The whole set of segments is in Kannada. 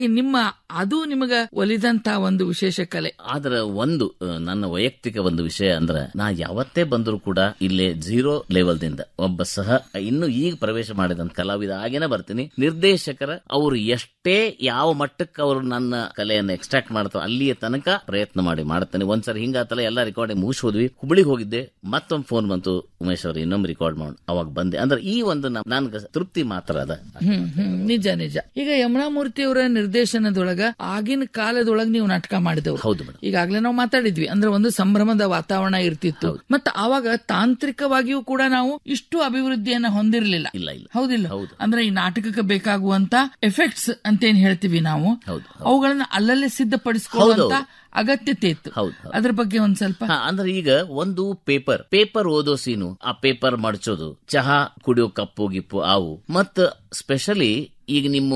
ನಿಮ್ಮ ಅದು ನಿಮಗ ಒಲಿದಂತ ಒಂದು ವಿಶೇಷ ಕಲೆ ಆದ್ರೆ ಒಂದು ಆ, ನನ್ನ ವೈಯಕ್ತಿಕ ಒಂದು ವಿಷಯ ಅಂದ್ರೆ ನಾ ಯಾವತ್ತೇ ಬಂದರೂ ಕೂಡ ಇಲ್ಲೇ ಝೀರೋ ಲೆವೆಲ್ದಿಂದ ಒಬ್ಬ ಸಹ ಇನ್ನು ಈಗ ಪ್ರವೇಶ ಮಾಡಿದಂತ ಕಲಾವಿದ ಆಗೇನೆ ಬರ್ತೀನಿ ನಿರ್ದೇಶಕರ ಅವರು ಎಷ್ಟೇ ಯಾವ ಮಟ್ಟಕ್ಕೆ ಅವರು ನನ್ನ ಕಲೆಯನ್ನು ಎಕ್ಸ್ಟ್ರಾಕ್ಟ್ ಮಾಡ್ತಾರೋ ಅಲ್ಲಿಯ ತನಕ ಪ್ರಯತ್ನ ಮಾಡಿ ಮಾಡ್ತೇನೆ ಒಂದ್ಸರಿ ಹಿಂಗಾತಲ್ಲ ಎಲ್ಲ ರೆಕಾರ್ಡಿಂಗ್ ಮುಗಿಸೋದ್ವಿ ಹುಬ್ಳಿಗೆ ಹೋಗಿದ್ದೆ ಮತ್ತೊಂದು ಫೋನ್ ಬಂತು ಉಮೇಶ್ ಅವರು ಇನ್ನೊಮ್ಮೆ ರೆಕಾರ್ಡ್ ಮಾಡಿ ಅವಾಗ ಬಂದೆ ಅಂದ್ರೆ ಈ ಒಂದು ನನ್ಗೆ ತೃಪ್ತಿ ಮಾತ್ರ ಅದ ಹ್ಮ್ ಹ್ಮ್ ನಿಜ ನಿಜ ಈಗ ಯಮುನಾಮೂರ್ತಿ ಅವರ ನಿರ್ದೇಶನದೊಳಗ ಆಗಿನ ಕಾಲದೊಳಗ ನೀವು ನಾಟಕ ಮಾಡಿದವರು ಹೌದು ಮೇಡಮ್ ಈಗಾಗಲೇ ನಾವು ಮಾತಾಡಿದ್ವಿ ಅಂದ್ರೆ ಒಂದು ಸಂಭ್ರಮದ ವಾತಾವರಣ ಇರ್ತಿತ್ತು ಮತ್ತೆ ಆವಾಗ ತಾಂತ್ರಿಕವಾಗಿಯೂ ಕೂಡ ನಾವು ಇಷ್ಟು ಅಭಿವೃದ್ಧಿಯನ್ನ ಹೊಂದಿರಲಿಲ್ಲ ಇಲ್ಲ ಇಲ್ಲ ಹೌದಿಲ್ಲ ಹೌದು. ಅಂದ್ರೆ ಈ ನಾಟಕಕ್ಕೆ ಬೇಕಾಗುವಂತ ಎಫೆಕ್ಟ್ಸ್ ಅಂತ ಏನ್ ಹೇಳ್ತೀವಿ ನಾವು ಹೌದು ಅವುಗಳನ್ನ ಅಲ್ಲಲ್ಲೇ ಸಿದ್ಧಪಡಿಸಿಕೊಳ್ಳುವಂತ ಅಗತ್ಯತೆ ಇತ್ತು ಹೌದು ಹೌದು. ಅದ್ರ ಬಗ್ಗೆ ಒಂದ್ ಸ್ವಲ್ಪ ಹಾ, ಅಂದ್ರೆ ಈಗ ಒಂದು ಪೇಪರ್ ಪೇಪರ್ ಓದೋ ಸೀನು ಆ ಪೇಪರ್ ಮಡಚೋದು ಚಹಾ ಕುಡಿಯೋ ಕಪ್ಪು ಗಿಪ್ಪು ಅವು ಮತ್ತ ಸ್ಪೆಷಲಿ ಈಗ ನಿಮ್ಮ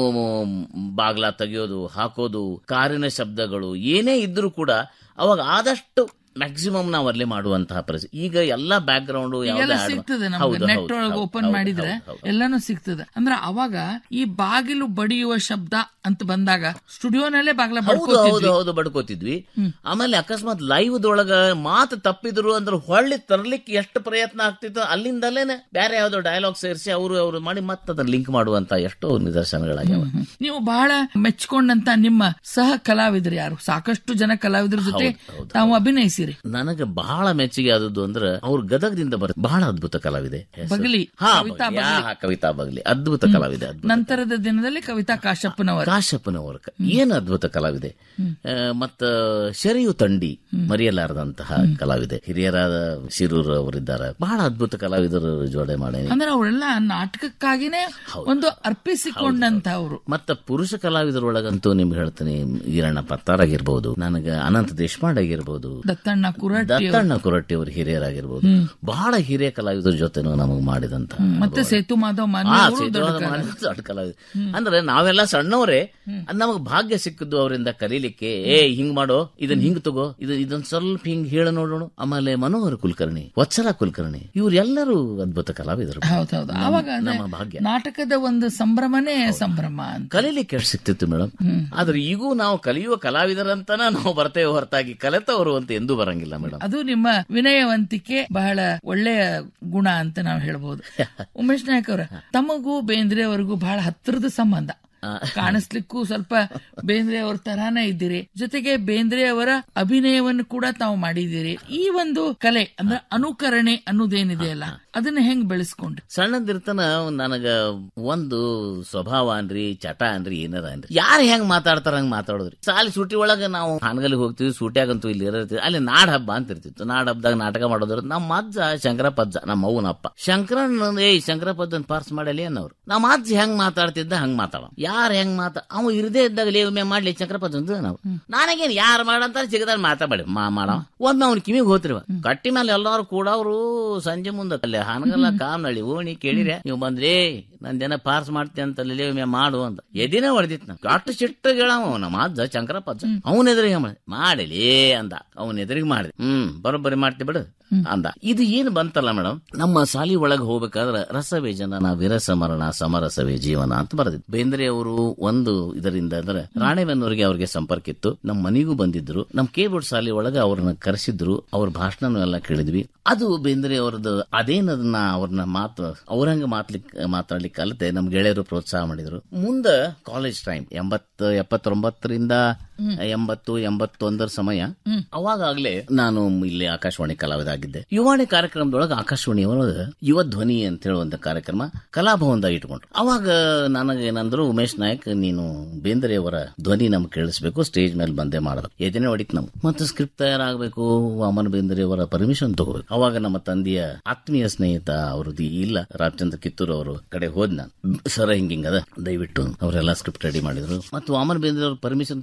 ಬಾಗ್ಲ ತೆಗೆಯೋದು ಹಾಕೋದು ಕಾರಿನ ಶಬ್ದಗಳು ಏನೇ ಇದ್ರೂ ಕೂಡ ಅವಾಗ ಆದಷ್ಟು ಮ್ಯಾಕ್ಸಿಮಮ್ ನಾವು ಅಲ್ಲೇ ಮಾಡುವಂತಹ ಪರಿಸ್ಥಿತಿ ಈಗ ಎಲ್ಲಾ ಬ್ಯಾಕ್ ಗ್ರೌಂಡ್ ಎಲ್ಲ ಸಿಗ್ತದೆ ನಮ್ಗೆ ನೆಟ್ ಒಳಗೆ ಓಪನ್ ಮಾಡಿದ್ರೆ ಎಲ್ಲಾನು ಸಿಗ್ತದೆ ಅಂದ್ರೆ ಅವಾಗ ಈ ಬಾಗಿಲು ಬಡಿಯುವ ಶಬ್ದ ಅಂತ ಬಂದಾಗ ಸ್ಟುಡಿಯೋನಲ್ಲೇ ಬಾಗಿಲ ಹೌದು ಬಡ್ಕೋತಿದ್ವಿ ಹೌದು ಹೌದು ಬಡ್ಕೋತಿದ್ವಿ ಆಮೇಲೆ ಅಕಸ್ಮಾತ್ ಲೈವ್ ದೊಳಗ ಮಾತು ತಪ್ಪಿದ್ರು ಅಂದ್ರೆ ಹೊಳ್ಳಿ ತರ್ಲಿಕ್ಕೆ ಎಷ್ಟು ಪ್ರಯತ್ನ ಆಗ್ತಿತ್ತು ಅಲ್ಲಿಂದಲೇನೆ ಬೇರೆ ಯಾವ್ದೋ ಡೈಲಾಗ್ ಸೇರಿಸಿ ಅವರು ಅವರು ಮಾಡಿ ಮತ್ತೆ ಅದನ್ನ ಲಿಂಕ್ ಮಾಡುವಂತ ಎಷ್ಟೋ ನಿದರ್ಶನಗಳಾಗ್ಯಾವ ಹ್ಮ್. ನೀವು ಬಹಳ ಮೆಚ್ಕೊಂಡಂತ ನಿಮ್ಮ ಸಹ ಕಲಾವಿದರು ಯಾರು ಸಾಕಷ್ಟು ಜನ ಕಲಾವಿದರ ಜೊತೆ ತಾವು ಅಭಿನಯಿಸಿರಿ ನನಗೆ ಬಹಳ ಮೆಚ್ಚುಗೆ ಆದದ್ದು ಅಂದ್ರೆ ಅವ್ರ ಗದಗದಿಂದ ಬರ ಬಹಳ ಅದ್ಭುತ ಕಲಾವಿದೆ ಹೆಸರು. ಬಗಲಿ ಹಾ, ಕವಿತಾ ಯಾ, ಕವಿತಾ ಬಗ್ಲಿ ಅದ್ಭುತ ಕಲಾವಿದೆ ಅದ್ಭುತ ನಂತರದ ದಿನದಲ್ಲಿ ಕವಿತಾ ಕಾಶಪ್ಪನವರ ಕಾಶಪ್ಪನವರ ಕ- ಏನು ಅದ್ಭುತ ಕಲಾವಿದೆ ಆ, ಮತ್ತ ಶರಿಯು ತಂಡಿ ಮರೆಯಲಾರದಂತಹ ಕಲಾವಿದೆ ಹಿರಿಯರಾದ ಶಿರೂರ್ ಅವರಿದ್ದಾರೆ ಬಹಳ ಅದ್ಭುತ ಕಲಾವಿದರು ಜೋಡೆ ಮಾಡೇನಿ ಅಂದ್ರೆ ಅವರೆಲ್ಲ ನಾಟಕಕ್ಕಾಗಿನೇ ಒಂದು ಅರ್ಪಿಸಿಕೊಂಡಂತ ಅವರು ಮತ್ತ ಪುರುಷ ಕಲಾವಿದರೊಳಗಂತೂ ನಿಮ್ಗೆ ಹೇಳ್ತೀನಿ ಈರಣ್ಣ ಪತ್ತಾರ್ ಆಗಿರ್ಬೋದು ನನಗ ಅನಂತ ದೇಶಪಾಂಡೆ ಆಗಿರ್ಬೋದು ದತ್ತಣ್ಣ ಕುರಟ್ ದತ್ತಣ್ಣ ಕುರಟ್ಟಿ ಅವರು ಹಿರಿಯರಾಗಿರ್ಬೋದು ಬಹಳ ಹಿರಿಯ ಕಲಾವಿದರ ಜೊತೆನೂ ನಮಗ್ ಮಾಡಿದಂತ ಮತ್ತೆ ಸೇತು ಮಾಧವ್ ಮಾನ್ಯ ಆ, ಅವರು ಸಿದ್ಧವಾದ ದೊಡ್ಡ ಕಲಾವಿದರು. ಮಾನವ ದೊಡ್ಡ ಕಲಾವಿದ ಅಂದ್ರೆ ನಾವೆಲ್ಲ ಸಣ್ಣವರೇ ಅದ್ ನಮಗ್ ಭಾಗ್ಯ ಸಿಕ್ಕಿದ್ದು ಅವರಿಂದ ಕಲೀಲಿಕ್ಕೆ ಏ ಹಿಂಗ್ ಮಾಡೋ ಇದನ್ ಹಿಂಗ್ ತಗೋ ಇದು ಇದನ್ ಸ್ವಲ್ಪ ಹಿಂಗ್ ಹೇಳ ನೋಡೋಣ ಆಮೇಲೆ ಮನೋಹರ ಕುಲಕರ್ಣಿ ವತ್ಸಲ ಕುಲಕರ್ಣಿ ಇವ್ರೆಲ್ಲರೂ ಅದ್ಭುತ ಕಲಾವಿದರು ಹೌದೌದು ಆವಾಗ ಅಂದ್ರೆ ನಮ್ಮ ಭಾಗ್ಯ ನಾಟಕದ ಒಂದು ಸಂಭ್ರಮನೇ ಸಂಭ್ರಮ ಅಂತ ಕಲೀಲಿಕ್ಕೆ ಎಷ್ಟು ಸಿಕ್ತಿತ್ತು ಮೇಡಮ್ ಆದ್ರೆ ಈಗೂ ನಾವು ಕಲಿಯುವ ಕಲಾವಿದರಂತನ ನಾವು ಬರ್ತೇವೆ ಹೊರತಾಗಿ ಕಲಿತವರು ಅಂತ ಎಂದೂ ಬರಂಗಿಲ್ಲ ಮೇಡಮ್ ಅದು ನಿಮ್ಮ ವಿನಯವಂತಿಕೆ ಬಹಳ ಒಳ್ಳೆಯ ಗುಣ ಅಂತ ನಾವು ಹೇಳ್ಬೋದು ಉಮೇಶ್ ನಾಯಕ್ ಅವರ ತಮಗೂ ಬೇಂದ್ರೆ ಅವರಿಗೂ ಬಹಳ ಹತ್ತಿರದ ಸಂಬಂಧ ಕಾಣಿಸ್ಲಿಕ್ಕೂ ಸ್ವಲ್ಪ ಬೇಂದ್ರೆ ಅವರ ತರಾನೇ ಇದ್ದೀರಿ ಜೊತೆಗೆ ಬೇಂದ್ರೆ ಅವರ ಅಭಿನಯವನ್ನು ಕೂಡ ತಾವು ಮಾಡಿದ್ದೀರಿ ಈ ಒಂದು ಕಲೆ ಅಂದ್ರೆ ಅನುಕರಣೆ ಅನ್ನೋದೇನಿದೆಯಲ್ಲ ಅದನ್ನ ಹೆಂಗ್ ಬೆಳೆಸ್ಕೊಂಡ್ರಿ ಸಣ್ಣದಿರ್ತನ ನನಗ ಒಂದು ಸ್ವಭಾವ ಅನ್ರಿ ಚಟ ಅನ್ರಿ ಏನಾರ ಅನ್ರಿ ಯಾರು ಹೆಂಗ್ ಮಾತಾಡ್ತಾರ ಹಂಗ್ ಮಾತಾಡೋದ್ರಿ ಸಾಲಿ ಸೂಟಿ ಒಳಗ ನಾವು ಹಾನಗಲ್ಲಿ ಹೋಗ್ತೀವಿ ಸೂಟ್ಯಾಗಂತೂ ಇಲ್ಲಿ ಇರ್ತೀವಿ ಅಲ್ಲಿ ನಾಡ್ ಹಬ್ಬ ಅಂತ ಇರ್ತಿತ್ತು ನಾಡ್ ಹಬ್ಬದಾಗ ನಾಟಕ ಮಾಡೋದ್ರ ನಮ್ಮ ಅಜ್ಜ ಶಂಕರಪ್ಪಜ್ಜ ನಮ್ಮ ಅವ್ವನ ಅಪ್ಪ ಶಂಕರನ್ ಏಯ್ ಶಂಕರಪ್ಪಜ್ಜನ್ ಪಾರ್ಸ್ ಮಾಡಲಿ ಅನ್ನೋರು ನಮ್ಮ ಅಜ್ಜ ಹೆಂಗ್ ಮಾತಾಡ್ತಿದ್ದ ಹಂಗ್ ಮಾತಾಡ ಯಾರು ಹೆಂಗ್ ಮಾತಾ ಅವ ಇರದೇ ಇದ್ದಾಗ ಲೇವ್ ಮಾಡ್ಲಿ ಶಂಕರಪ್ಪಜ್ಜ ಅಂತ ನಾವು ನನಗೇನ್ ಯಾರು ಮಾಡಂತ ಸಿಗದ ಮಾತಾಡಿ ಮಾ ಮಾಡವ ಒಮ್ಮೆ ಅವ್ನ ಕಿವಿಗೆ ಹೋತ್ರಿವ ಕಟ್ಟಿ ಮೇಲೆ ಎಲ್ಲಾರು ಕೂಡ ಅವರು ಸಂಜೆ ಮುಂದೆ ಅಲ್ಲೇ ಹಾನಗಲ್ಲ ಕಾಮ್ನಳ್ಳಿ ಓಣಿ ಕೇಳಿರೆ ನೀವು ಬಂದ್ರಿ ನಂದೇನ ಪಾರ್ಸ್ ಮಾಡ್ತಿ ಅಂತ ಅಲ್ಲಿ ಒಮ್ಮೆ ಮಾಡು ಅಂತ ಎದಿನೇ ಹೊಡೆದಿತ್ತು ನಾವು ಅಷ್ಟು ಸಿಟ್ಟು ಹೇಳವ ನಮ್ಮ ಅಜ್ಜ ಶಂಕರಪ್ಪ ಅಜ್ಜ ಅವನ ಎದುರಿಗೆ ಮಾಡಿ ಮಾಡಲಿ ಅಂದ ಅವನ ಎದುರಿಗೆ ಮಾಡಿದೆ ಹ್ಮ್ ಬರೋಬ್ಬರಿ ಮಾಡ್ತಿ ಬಿಡು ಅಂದ ಇದು ಏನು ಬಂತಲ್ಲ ಮೇಡಮ್ ನಮ್ಮ ಸಾಲಿ ಒಳಗೆ ಹೋಗ್ಬೇಕಾದ್ರೆ ರಸವೇ ಜನನ ವಿರಸ ಮರಣ ಸಮರಸವೇ ಜೀವನ ಅಂತ ಬರೆದಿತ್ತು ಬೇಂದ್ರೆ ಅವರು ಒಂದು ಇದರಿಂದ ಅಂದ್ರೆ ರಾಣೆಬೆನ್ನೂರಿಗೆ ಅವ್ರಿಗೆ ಸಂಪರ್ಕ ಇತ್ತು ನಮ್ಮ ಮನೆಗೂ ಬಂದಿದ್ರು ನಮ್ಮ ಕೇಬೋರ್ಡ್ ಶಾಲೆ ಒಳಗೆ ಅವ್ರನ್ನ ಕರೆಸಿದ್ರು ಅವ್ರ ಭಾಷಣನೂ ಎಲ್ಲ ಕೇಳಿದ್ವಿ ಅದು ಬೇಂದ್ರೆ ಅವ್ರದ್ದು ಅದೇನದನ್ನ ಅವ್ರನ್ನ ಮಾತು ಅವ್ರಂಗ ಮಾತ್ಲಿಕ್ ಮಾತಾಡ್ಲಿಕ್ಕೆ ಕಲಿತೆ ನಮ್ ಗೆಳೆಯರು ಪ್ರೋತ್ಸಾಹ ಮಾಡಿದ್ರು ಮುಂದ ಕಾಲೇಜ್ ಟೈಮ್ ಎಂಬತ್ ಎಪ್ಪತ್ತೊಂಬತ್ತರಿಂದ ಎಂಬತ್ತು ಎಂಬತ್ತೊಂದರ ಸಮಯ ಅವಾಗಲೇ ನಾನು ಇಲ್ಲಿ ಆಕಾಶವಾಣಿ ಕಲಾವಿದ ಆಗಿದ್ದೆ ಯುವಾಣಿ ಕಾರ್ಯಕ್ರಮದೊಳಗೆ ಆಕಾಶವಾಣಿ ಒಳಗೆ ಯುವ ಧ್ವನಿ ಅಂತ ಹೇಳುವಂತ ಕಾರ್ಯಕ್ರಮ ಕಲಾಭವನದಾಗ ಇಟ್ಕೊಂಡ್ರು ಅವಾಗ ನನಗೇನಂದ್ರು ಉಮೇಶ್ ನಾಯಕ್ ನೀನು ಬೇಂದ್ರೆ ಅವರ ಧ್ವನಿ ನಮ್ಗೆ ಕೇಳಿಸ್ಬೇಕು ಸ್ಟೇಜ್ ಮೇಲೆ ಬಂದೇ ಮಾಡೋದು ಎದನೆ ಹೊಡಿತ್ ನಾವು ಮತ್ತೆ ಸ್ಕ್ರಿಪ್ಟ್ ತಯಾರಾಗಬೇಕು ವಾಮನ ಬೇಂದ್ರೆ ಅವರ ಪರ್ಮಿಷನ್ ತಗೋಬೇಕು ಅವಾಗ ನಮ್ಮ ತಂದೆಯ ಆತ್ಮೀಯ ಸ್ನೇಹಿತ ಅವ್ರದ್ದು ಇಲ್ಲ ರಾಮಚಂದ್ರ ಕಿತ್ತೂರ್ ಅವರು ಕಡೆ ಹೋದ್ ನಾನು ಸರ ಹಿಂಗಿಂಗ್ ಅದ ದಯವಿಟ್ಟು ಅವರೆಲ್ಲ ಸ್ಕ್ರಿಪ್ಟ್ ರೆಡಿ ಮಾಡಿದ್ರು ಮತ್ತು ವಾಮನ ಬೇಂದ್ರೆ ಅವ್ರ ಪರ್ಮಿಷನ್ ತಗೋಬೇಕಲ್ರಿ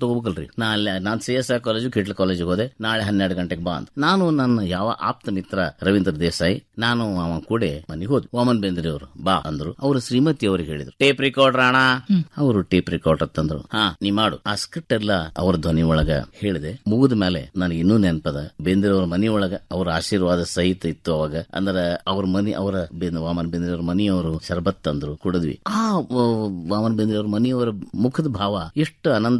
ಬರ್ರಿ ನಾ ಅಲ್ಲಿ ನಾನ್ ಸಿ ಎಸ್ ಆರ್ ಕಾಲೇಜು ಕಿಟ್ಲ ಕಾಲೇಜಿಗೆ ಹೋದೆ ನಾಳೆ ಹನ್ನೆರಡು ಗಂಟೆಗೆ ಬಾ ಅಂತ ನಾನು ನನ್ನ ಯಾವ ಆಪ್ತ ಮಿತ್ರ ರವೀಂದ್ರ ದೇಸಾಯಿ ನಾನು ಅವ ಕೂಡ ಮನೆಗೆ ಹೋದ್ ವಾಮನ್ ಬೇಂದ್ರೆ ಅವರು ಬಾ ಅಂದ್ರು ಅವರು ಶ್ರೀಮತಿ ಅವ್ರಿಗೆ ಹೇಳಿದ್ರು ಟೇಪ್ ರಿಕಾರ್ಡರ್ ಅಣ್ಣ ಅವರು ಟೇಪ್ ರಿಕಾರ್ಡರ್ ತಂದ್ರು ಹಾ ನೀ ಮಾಡು ಆ ಸ್ಕ್ರಿಪ್ಟ್ ಎಲ್ಲ ಅವ್ರ ಧ್ವನಿ ಒಳಗ ಹೇಳಿದೆ ಮುಗಿದ ಮೇಲೆ ನನಗೆ ಇನ್ನೂ ನೆನಪದ ಬೇಂದ್ರೆ ಅವ್ರ ಮನಿ ಒಳಗ ಅವ್ರ ಆಶೀರ್ವಾದ ಸಹಿತ ಇತ್ತು ಅವಾಗ ಅಂದ್ರ ಅವ್ರ ಮನಿ ಅವರ ವಾಮನ್ ಬೇಂದ್ರೆ ಅವ್ರ ಮನಿಯವರು ಶರಬತ್ ತಂದ್ರು ಕುಡಿದ್ವಿ ಆ ವ- ವಾಮನ್ ಬೇಂದ್ರೆ ಅವ್ರ ಮನಿಯವರ ಮುಖದ ಭಾವ ಎಷ್ಟು ಆನಂದ